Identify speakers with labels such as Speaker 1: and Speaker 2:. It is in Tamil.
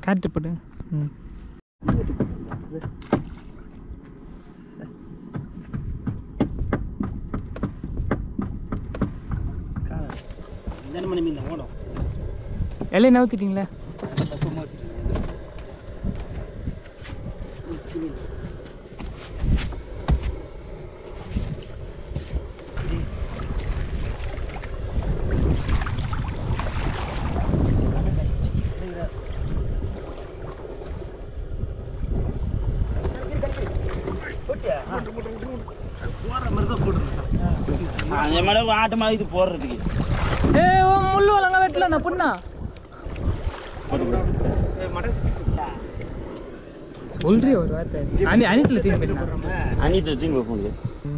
Speaker 1: காட்டு போடு ம்
Speaker 2: இந்த மணி மீன் ஓடும்
Speaker 1: எல்லாம் நவுத்திட்டீங்களா
Speaker 2: அந்த மாதிரி ஆட்டு மாதிரி இது போடுறதுக்கு
Speaker 1: ஏ ஓ முள்ளு வளங்க வெட்டல நான் புண்ணா சொல்றி ஒரு வார்த்தை அனி அனித்தில் தீர்ந்து போயிட்டா
Speaker 2: அனித்து தூங்கி வைப்போம்